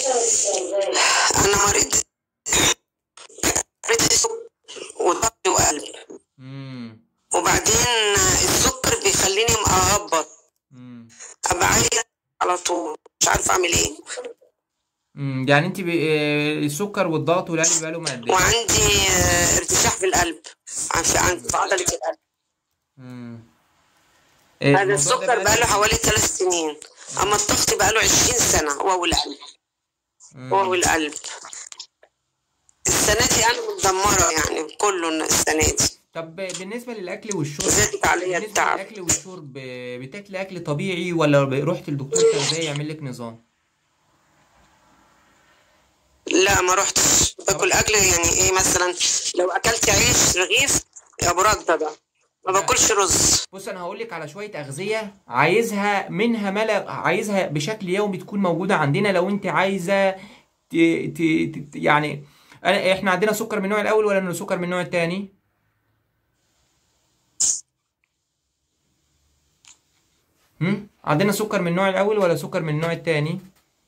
انا مريض مريض سكر وضغط وقلب امم وبعدين السكر بيخليني مهبط امم ابقى عايز على طول مش عارفه اعمل ايه امم يعني انت ب... آه، السكر والضغط والقلب بقالهم قد ايه وعندي آه، ارتشاح في القلب عن في عن في عضله القلب امم هذا السكر بقاله حوالي ثلاث سنين اما الضغط بقاله 20 سنه هو والقلب هو والقلب السنه دي انا متدمره يعني كله السنه دي طب بالنسبة للأكل والشرب زادت عليا بالنسبة التعب للأكل والشرب بتاكلي أكل طبيعي ولا رحت لدكتور تغذية يعمل لك نظام؟ لا ما رحتش باكل اكل يعني ايه مثلا لو اكلت عيش رغيف يا برده ده ما باكلش رز بص أنا هقول لك على شوية أغذية عايزها منها ملا عايزها بشكل يومي تكون موجودة عندنا لو أنت عايزة ت... ت... ت... يعني أنا إحنا عندنا سكر من النوع الأول ولا سكر من النوع التاني؟ هم؟ عندنا سكر من النوع الأول ولا سكر من النوع التاني؟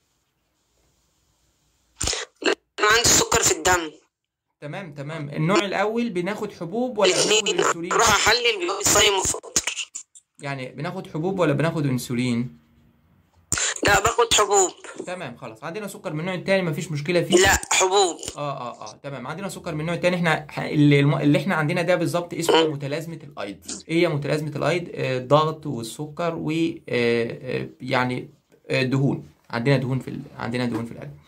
انا عندي سكر في الدم تمام تمام النوع الأول بناخد حبوب ولا بناخد الاثنين أنسولين؟ اروح احلل بيقول صايم وفاطر يعني بناخد حبوب ولا بناخد انسولين لا باخد حبوب تمام خلاص عندنا سكر من النوع التاني مفيش مشكله فيه لا حبوب اه اه اه تمام عندنا سكر من النوع التاني احنا ح- اللي, الم- اللي احنا عندنا ده بالظبط اسمه متلازمه الايض ايه هي متلازمه الايض آه، الضغط والسكر و آه، آه، يعني آه، دهون عندنا دهون في ال... عندنا دهون في القلب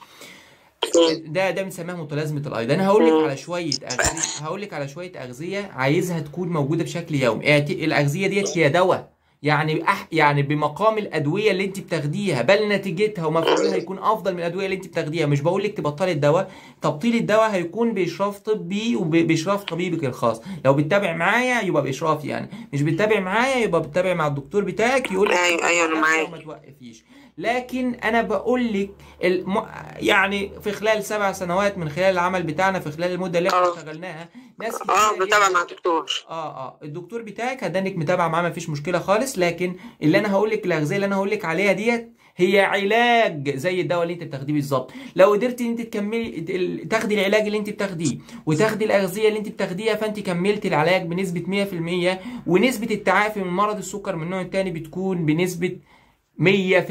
ده ده بنسميها متلازمه الايض انا هقول لك على شويه اغذيه هقول لك على شويه اغذيه عايزها تكون موجوده بشكل يومي اعت- الاغذيه ديت هي دواء يعني أح يعني بمقام الادويه اللي انت بتاخديها بل نتيجتها ومفعولها هيكون افضل من الادويه اللي انت بتاخديها مش بقول لك تبطلي الدواء تبطيل الدواء هيكون باشراف طبي وباشراف طبيبك الخاص لو بتتابع معايا يبقى باشراف يعني مش بتتابع معايا يبقى بتتابع مع الدكتور بتاعك يقول لك أيوة، أيوة، أنا معاك. وما توقفيش لكن انا بقول لك الم... يعني في خلال سبع سنوات من خلال العمل بتاعنا في خلال المده اللي احنا آه. اشتغلناها ناس اه كتير بتابع جداً- مع الدكتور اه اه الدكتور بتاعك هدانك متابعه معاه مفيش مشكله خالص لكن اللي انا هقول لك الاغذيه اللي انا هقول لك عليها ديت هي علاج زي الدواء اللي انت بتاخديه بالظبط لو قدرتي انت تكملي ال- تاخدي العلاج اللي انت بتاخديه وتاخدي الاغذيه اللي انت بتاخديها فانت كملتي العلاج بنسبه 100% ونسبه التعافي من مرض السكر من النوع الثاني بتكون بنسبه 100%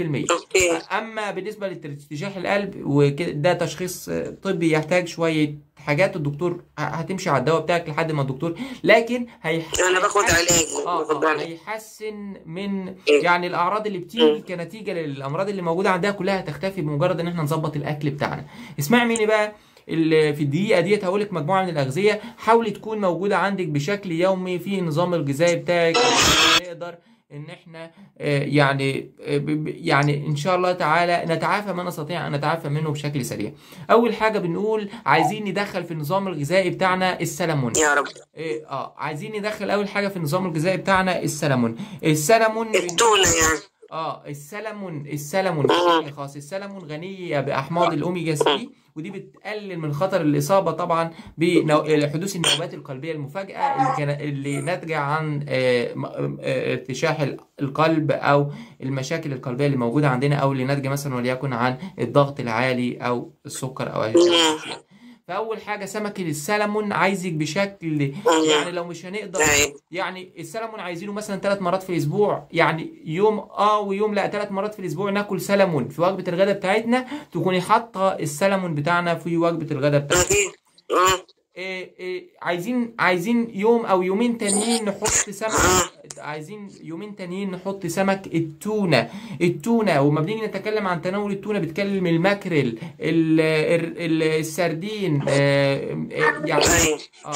اوكي اما بالنسبه لارتشاح القلب وكده ده تشخيص طبي يحتاج شويه حاجات الدكتور ه- هتمشي على الدواء بتاعك لحد ما الدكتور لكن هيح... انا باخد هيحسن- علاج اه باخد اه علاج هيحسن من يعني الاعراض اللي بتيجي كنتيجه للامراض اللي موجوده عندها كلها هتختفي بمجرد ان احنا نظبط الاكل بتاعنا اسمع مني بقى ال- في الدقيقه ديت هقول لك مجموعه من الاغذيه حاولي تكون موجوده عندك بشكل يومي في النظام الغذائي بتاعك عشان نقدر ان احنا آه، يعني آه، ب- ب- يعني ان شاء الله تعالى نتعافى ما نستطيع ان نتعافى منه بشكل سريع اول حاجه بنقول عايزين ندخل في النظام الغذائي بتاعنا السلمون يا رب إيه اه عايزين ندخل اول حاجه في النظام الغذائي بتاعنا السلمون السلمون بن- التونه يعني اه السلمون السلمون مم. بشكل خاص السلمون غنية بأحماض الأوميجا 3 ودي بتقلل من خطر الإصابة طبعا بحدوث النوبات القلبية المفاجئة اللي كان اللي ناتجة عن آه، م- آه، ارتشاح ال- القلب أو المشاكل القلبية اللي موجودة عندنا أو اللي ناتجة مثلا وليكن عن الضغط العالي أو السكر أو أي مم. فأول حاجة سمك السلمون عايزك بشكل يعني لو مش هنقدر أيوة. يعني السلمون عايزينه مثلا ثلاث مرات في الاسبوع يعني يوم اه ويوم لا ثلاث مرات في الاسبوع ناكل سلمون في وجبه الغداء بتاعتنا تكوني حاطه السلمون بتاعنا في وجبه الغداء بتاعتنا أكيد. اه إيه إيه عايزين عايزين يوم او يومين تانيين نحط سمك عايزين يومين تانيين نحط سمك التونه التونه وما بنيجي نتكلم عن تناول التونه بتكلم الماكريل ال- ال- ال- السردين آه، آه، يعني أيوة. اه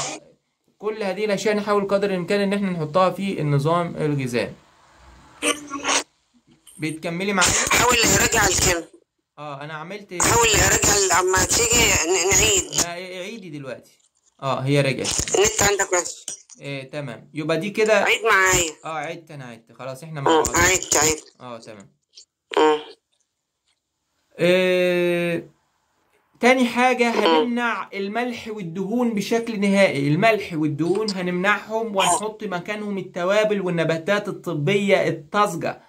كل هذه الاشياء نحاول قدر الامكان ان احنا نحطها في النظام الغذائي بتكملي معايا حاول راجع الكلمة اه انا عملت حاول راجع اما تيجي ن- نعيد لا، عيدي دلوقتي اه هي رجعت النت عندك بس إيه تمام يبقى دي كده عيد معايا اه عدت انا عدت خلاص احنا مع اه بعض عيد عيد اه تمام اه إيه تاني حاجة هنمنع الملح والدهون بشكل نهائي الملح والدهون هنمنعهم وهنحط مكانهم التوابل والنباتات الطبية الطازجة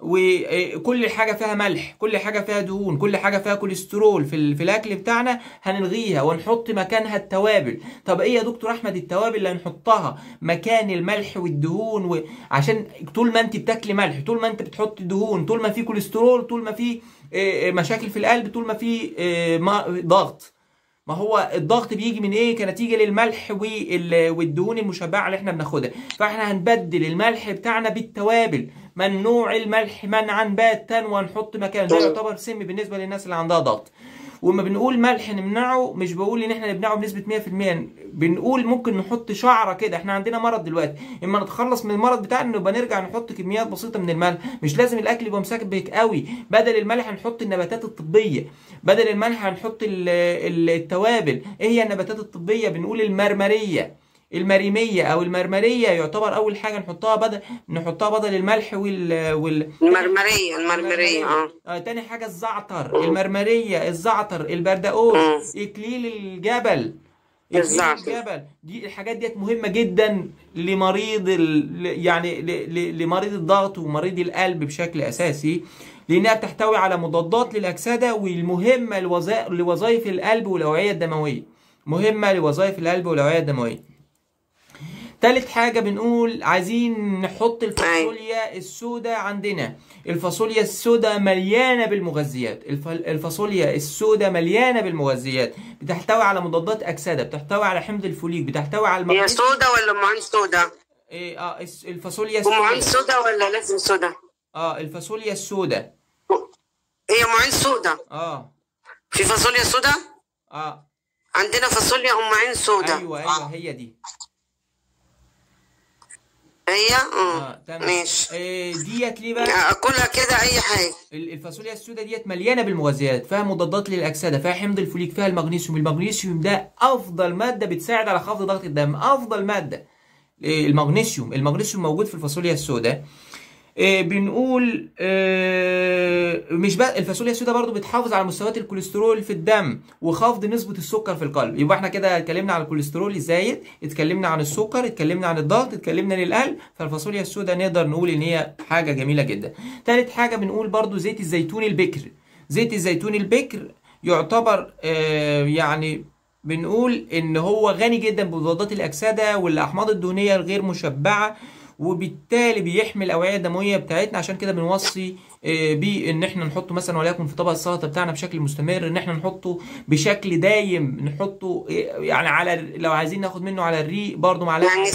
وكل حاجه فيها ملح كل حاجه فيها دهون كل حاجه فيها كوليسترول في, ال- في الاكل بتاعنا هنلغيها ونحط مكانها التوابل طب ايه يا دكتور احمد التوابل اللي هنحطها مكان الملح والدهون و... عشان طول ما انت بتاكلي ملح طول ما انت بتحطي دهون طول ما في كوليسترول طول ما في آه، آه، مشاكل في القلب طول ما في آه، ما- ضغط ما هو الضغط بيجي من ايه كنتيجه للملح وال- والدهون المشبعه اللي احنا بناخدها فاحنا هنبدل الملح بتاعنا بالتوابل ممنوع الملح منعا باتا وهنحط مكانه ده يعتبر سم بالنسبه للناس اللي عندها ضغط وما بنقول ملح نمنعه مش بقول ان احنا نمنعه بنسبه 100% بنقول ممكن نحط شعره كده احنا عندنا مرض دلوقتي اما نتخلص من المرض بتاعنا نبقى نرجع نحط كميات بسيطه من الملح مش لازم الاكل يبقى مسكبك قوي بدل الملح هنحط النباتات الطبيه بدل الملح هنحط ال- ال- التوابل ايه هي النباتات الطبيه بنقول المرمريه المريميه او المرمريه يعتبر اول حاجه نحطها بدل نحطها بدل الملح وال, وال... المرمرية المرمرية اه آه تاني حاجة الزعتر المرمرية الزعتر البردقوش إكليل الجبل إكليل الزعتر. الجبل دي الحاجات ديت مهمة جدا لمريض ال... ل- يعني ل... ل... لمريض الضغط ومريض القلب بشكل أساسي لأنها بتحتوي على مضادات للأكسدة والمهمة لوظائف لوظائف القلب والأوعية الدموية مهمة لوظائف القلب والأوعية الدموية تالت حاجة بنقول عايزين نحط الفاصوليا السوداء عندنا الفاصوليا السوداء مليانة بالمغذيات الف- الفاصوليا السوداء مليانة بالمغذيات بتحتوي على مضادات أكسدة بتحتوي على حمض الفوليك بتحتوي على هي المغنيسيوم سودا ولا ام عين سودا؟ إيه اه الس- الفاصوليا ام عين السوداء سودا ولا لازم سودا؟ اه الفاصوليا السوداء هي ام عين سودا اه في فاصوليا سودا؟ اه عندنا فاصوليا ام عين سودا ايوه ايوه هي دي هي؟ اه اه تمام ماشي إيه ديت ليه بقى اكلها كده اي حاجة ال- الفاصوليا السوداء ديت مليانه بالمغذيات فيها مضادات للاكسده فيها حمض الفوليك فيها المغنيسيوم المغنيسيوم ده افضل ماده بتساعد على خفض ضغط الدم افضل ماده إيه، المغنيسيوم المغنيسيوم موجود في الفاصوليا السوداء إيه، بنقول إيه، مش بقى الفاصوليا السوداء برضو بتحافظ على مستويات الكوليسترول في الدم وخفض نسبة السكر في القلب يبقى احنا كده اتكلمنا عن الكوليسترول الزايد اتكلمنا عن السكر اتكلمنا عن الضغط اتكلمنا للقلب فالفاصوليا السوداء نقدر نقول ان هي حاجة جميلة جدا تالت حاجة بنقول برضو زيت الزيتون البكر زيت الزيتون البكر يعتبر آه، يعني بنقول ان هو غني جدا بمضادات الاكسده والاحماض الدهنيه الغير مشبعه وبالتالي بيحمي الاوعيه الدمويه بتاعتنا عشان كده بنوصي آه، بيه ان احنا نحطه مثلا وليكن في طبق السلطه بتاعنا بشكل مستمر ان احنا نحطه بشكل دايم نحطه آه، يعني على لو عايزين ناخد منه على الريق برضو معلقه يعني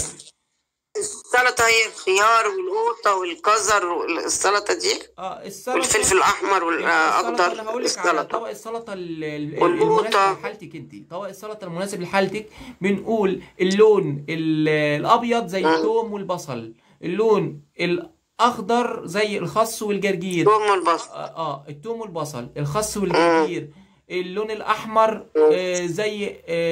السلطة هي الخيار والقوطة والجزر والسلطة دي اه السلطه والفلفل الأحمر السلطه والأخضر اللي هقول لك على السلطة طبق السلطه ال- ال- والقوطة. المناسب لحالتك انت طبق السلطه المناسب لحالتك بنقول اللون ال- الابيض زي الثوم والبصل اللون الاخضر زي الخس والجرجير ثوم والبصل اه آه، الثوم والبصل الخس والجرجير اللون الاحمر آه زي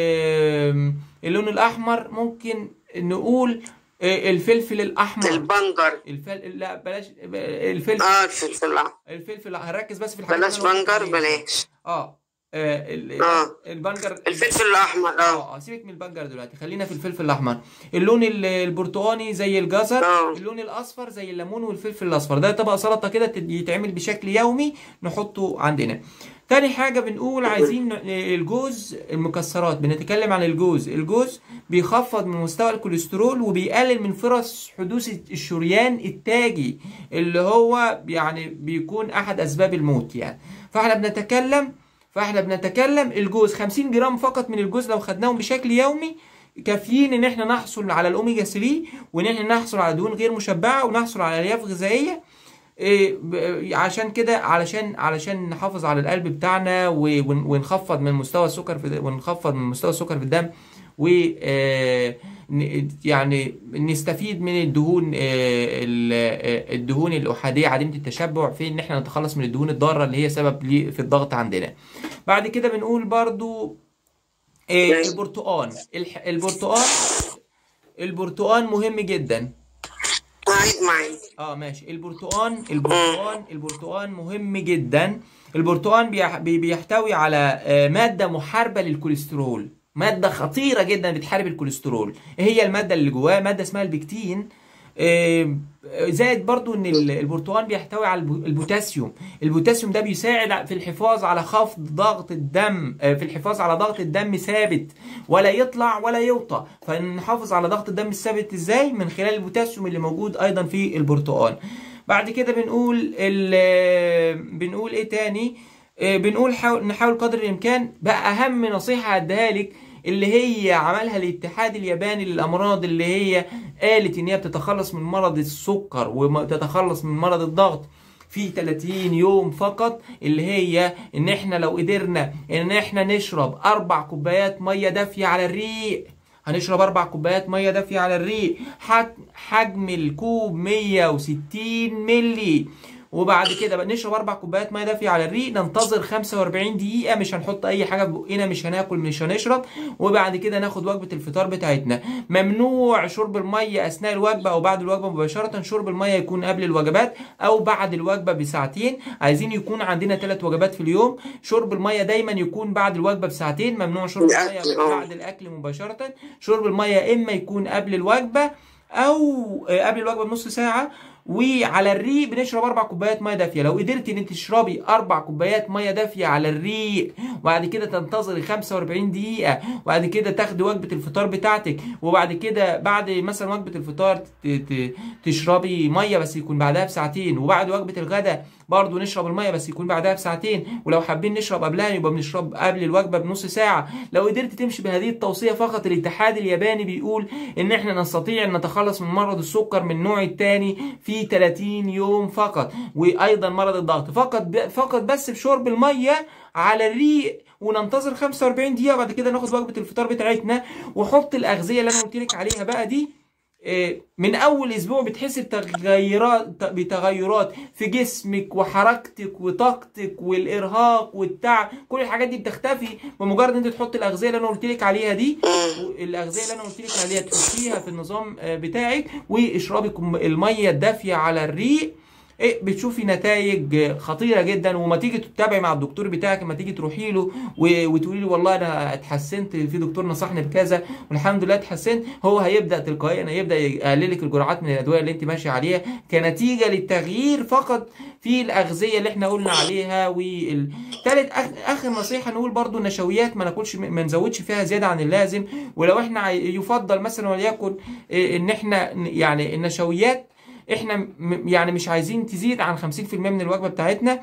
آه اللون الاحمر ممكن نقول آه الفلفل الاحمر البنجر الفل... لا بلاش الفلفل اه الفلفل الأحمر الفلفل هنركز بس في الحاجات بلاش اللي أنا قلت بنجر عليها. بلاش اه آه، ال- آه. البنجر الفلفل الأحمر اه اه آه، سيبك من البنجر دلوقتي خلينا في الفلفل الاحمر اللون ال- البرتقاني زي الجزر آه. اللون الاصفر زي الليمون والفلفل الاصفر ده طبق سلطه كده تت- يتعمل بشكل يومي نحطه عندنا تاني حاجة بنقول عايزين ن- الجوز المكسرات بنتكلم عن الجوز الجوز بيخفض من مستوى الكوليسترول وبيقلل من فرص حدوث الشريان التاجي اللي هو يعني بيكون احد اسباب الموت يعني فاحنا بنتكلم فاحنا بنتكلم الجوز 50 جرام فقط من الجوز لو خدناهم بشكل يومي كافيين ان احنا نحصل على الاوميجا 3 وان احنا نحصل على دهون غير مشبعه ونحصل على الياف غذائيه إيه، ب- عشان كده علشان علشان نحافظ على القلب بتاعنا و- ون- ونخفض من مستوى السكر في ونخفض من مستوى السكر في الدم و آه، ن- يعني نستفيد من الدهون آه، ال- آه، الدهون الاحاديه عديمه التشبع في ان احنا نتخلص من الدهون الضاره اللي هي سبب لي- في الضغط عندنا بعد كده بنقول برضو آه، ماشي. البرتقال الح- البرتقال البرتقال مهم جدا عيد معي اه ماشي البرتقان البرتقان البرتقان مهم جدا البرتقان بيح- بي- بيحتوي على آه، مادة محاربة للكوليسترول مادة خطيرة جدا بتحارب الكوليسترول ايه هي المادة اللي جواه مادة اسمها البكتين آه، زائد برضو ان ال- البرتقال بيحتوي على الب- البوتاسيوم البوتاسيوم ده بيساعد في الحفاظ على خفض ضغط الدم آه، في الحفاظ على ضغط الدم ثابت ولا يطلع ولا يوطى فنحافظ على ضغط الدم الثابت ازاي من خلال البوتاسيوم اللي موجود ايضا في البرتقال بعد كده بنقول ال- بنقول ايه تاني آه، بنقول حاول نحاول قدر الامكان بقى اهم نصيحه هديها لك اللي هي عملها الاتحاد الياباني للامراض اللي هي قالت ان هي بتتخلص من مرض السكر وتتخلص من مرض الضغط في 30 يوم فقط اللي هي ان احنا لو قدرنا ان احنا نشرب اربع كوبايات ميه دافيه على الريق هنشرب اربع كوبايات ميه دافيه على الريق حج- حجم الكوب 160 ملي وبعد كده بقى نشرب اربع كوبايات ميه دافيه على الريق ننتظر 45 دقيقه مش هنحط اي حاجه في بقنا مش هناكل مش هنشرب وبعد كده ناخد وجبه الفطار بتاعتنا ممنوع شرب الميه اثناء الوجبه او بعد الوجبه مباشره شرب الميه يكون قبل الوجبات او بعد الوجبه بساعتين عايزين يكون عندنا ثلاث وجبات في اليوم شرب الميه دايما يكون بعد الوجبه بساعتين ممنوع شرب الأكل، الميه آه. بعد الاكل مباشره شرب الميه اما يكون قبل الوجبه او آه، قبل الوجبه بنص ساعه وعلى الريق بنشرب اربع كوبايات ميه دافيه لو قدرتي ان انت تشربي اربع كوبايات ميه دافيه على الريق وبعد كده تنتظري 45 دقيقه وبعد كده تاخدي وجبه الفطار بتاعتك وبعد كده بعد مثلا وجبه الفطار ت- ت- تشربي ميه بس يكون بعدها بساعتين وبعد وجبه الغداء برضه نشرب الميه بس يكون بعدها بساعتين ولو حابين نشرب قبلها يبقى بنشرب قبل الوجبه بنص ساعه لو قدرت تمشي بهذه التوصيه فقط الاتحاد الياباني بيقول ان احنا نستطيع ان نتخلص من مرض السكر من النوع الثاني في 30 يوم فقط وايضا مرض الضغط فقط ب... فقط بس بشرب الميه على الريق وننتظر 45 دقيقه وبعد كده ناخد وجبه الفطار بتاعتنا وحط الاغذيه اللي انا قلت لك عليها بقى دي إيه، من اول اسبوع بتحس بتغيرات بتغيرات في جسمك وحركتك وطاقتك والارهاق والتعب كل الحاجات دي بتختفي بمجرد ان انت تحط الاغذيه اللي انا قلت لك عليها دي الاغذيه اللي انا قلت لك عليها تحطيها في النظام آه، بتاعك واشربي كم- الميه الدافيه على الريق إيه بتشوفي نتائج خطيره جدا وما تيجي تتابعي مع الدكتور بتاعك لما تيجي تروحي له و- وتقولي له والله انا اتحسنت في دكتور نصحني بكذا والحمد لله اتحسنت هو هيبدا تلقائيا هيبدا يقلل لك الجرعات من الادويه اللي انت ماشيه عليها كنتيجه للتغيير فقط في الاغذيه اللي احنا قلنا عليها والثالث اخر نصيحه نقول برضو النشويات ما ناكلش ما نزودش فيها زياده عن اللازم ولو احنا عاي- يفضل مثلا وليكن إيه، ان احنا ن- يعني النشويات احنا م- يعني مش عايزين تزيد عن 50% من الوجبه بتاعتنا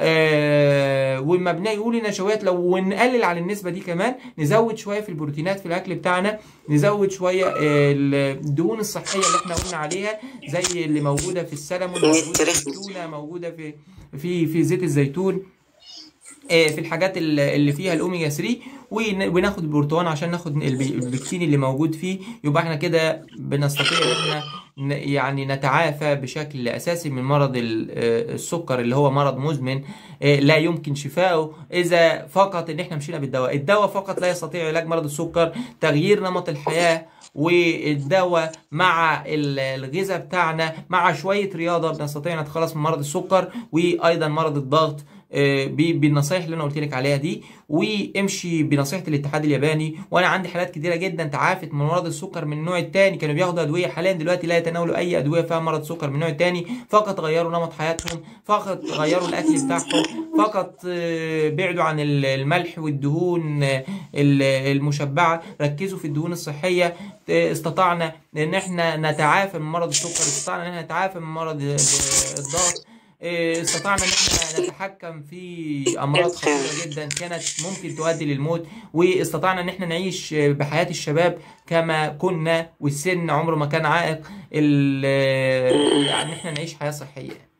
آه وما بنقول النشويات لو ونقلل على النسبه دي كمان نزود شويه في البروتينات في الاكل بتاعنا نزود شويه آه، الدهون الصحيه اللي احنا قلنا عليها زي اللي موجوده في السلمون موجوده في التونه موجوده في في في زيت الزيتون آه، في الحاجات ال- اللي فيها الاوميجا 3 ون- وناخد البرتقال عشان ناخد الب- البكتين اللي موجود فيه يبقى احنا كده بنستطيع ان احنا ن- يعني نتعافى بشكل اساسي من مرض ال- آه، السكر اللي هو مرض مزمن آه، لا يمكن شفائه اذا فقط ان احنا مشينا بالدواء الدواء فقط لا يستطيع علاج مرض السكر تغيير نمط الحياه والدواء مع ال- الغذاء بتاعنا مع شويه رياضه بنستطيع نتخلص من مرض السكر وايضا مرض الضغط آه، ب- بالنصايح اللي انا قلت لك عليها دي وامشي بنصيحه الاتحاد الياباني وانا عندي حالات كتيره جدا تعافت من مرض السكر من النوع الثاني كانوا بياخدوا ادويه حاليا دلوقتي لا يتناولوا اي ادويه فيها مرض سكر من النوع الثاني فقط غيروا نمط حياتهم فقط غيروا الاكل بتاعهم فقط آه، بعدوا عن ال- الملح والدهون آه، ال- المشبعه ركزوا في الدهون الصحيه آه، استطعنا ان احنا نتعافى من مرض السكر استطعنا ان احنا نتعافى من مرض آه، الضغط إيه، استطعنا ان احنا نتحكم في امراض خطيره جدا كانت ممكن تؤدي للموت واستطعنا ان احنا نعيش بحياه الشباب كما كنا والسن عمره ما كان عائق ال- ان احنا نعيش حياه صحيه